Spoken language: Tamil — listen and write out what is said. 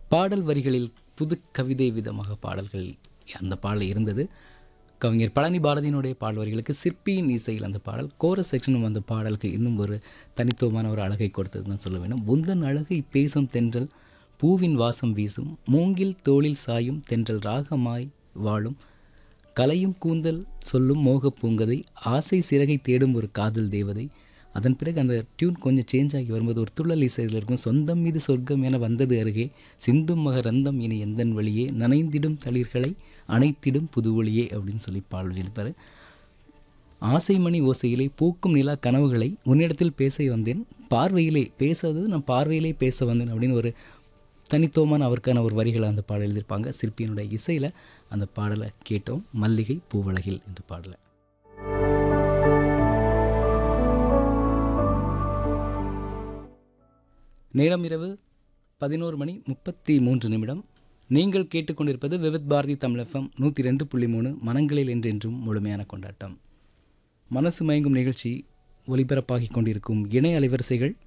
பாடல் வரிகளில் புது கவிதை விதமாக பாடல்கள் அந்த பாடல் இருந்தது கவிஞர் பழனி பாரதியினுடைய பாடல் வரிகளுக்கு சிற்பியின் இசையில் அந்த பாடல் கோர செக்ஷனும் அந்த பாடலுக்கு இன்னும் ஒரு தனித்துவமான ஒரு அழகை கொடுத்தது தான் சொல்ல வேண்டும் உந்தன் அழகை பேசும் தென்றல் பூவின் வாசம் வீசும் மூங்கில் தோளில் சாயும் தென்றல் ராகமாய் வாழும் கலையும் கூந்தல் சொல்லும் மோகப் பூங்கதை ஆசை சிறகை தேடும் ஒரு காதல் தேவதை அதன் பிறகு அந்த டியூன் கொஞ்சம் சேஞ்ச் ஆகி வரும்போது ஒரு துள்ளல் இசையில் இருக்கும் சொந்தம் மீது சொர்க்கம் என வந்தது அருகே சிந்தும் மகரந்தம் இனி எந்தன் வழியே நனைந்திடும் தளிர்களை அணைத்திடும் புது ஒளியே அப்படின்னு சொல்லி பாடல் எழுப்பார் ஆசைமணி ஓசையிலே பூக்கும் நிலா கனவுகளை உன்னிடத்தில் பேச வந்தேன் பார்வையிலே பேசாதது நான் பார்வையிலே பேச வந்தேன் அப்படின்னு ஒரு தனித்துவமான அவருக்கான ஒரு வரிகளை அந்த பாடல் எழுதியிருப்பாங்க சிற்பியினுடைய இசையில் அந்த பாடலை கேட்டோம் மல்லிகை பூவழகில் என்ற பாடலை நேரம் இரவு பதினோரு மணி முப்பத்தி மூன்று நிமிடம் நீங்கள் கேட்டுக்கொண்டிருப்பது விவித் பாரதி தமிழகம் நூற்றி ரெண்டு புள்ளி மூணு மனங்களில் என்றென்றும் முழுமையான கொண்டாட்டம் மனசு மயங்கும் நிகழ்ச்சி ஒலிபரப்பாகிக் கொண்டிருக்கும் இணைய அலைவரிசைகள்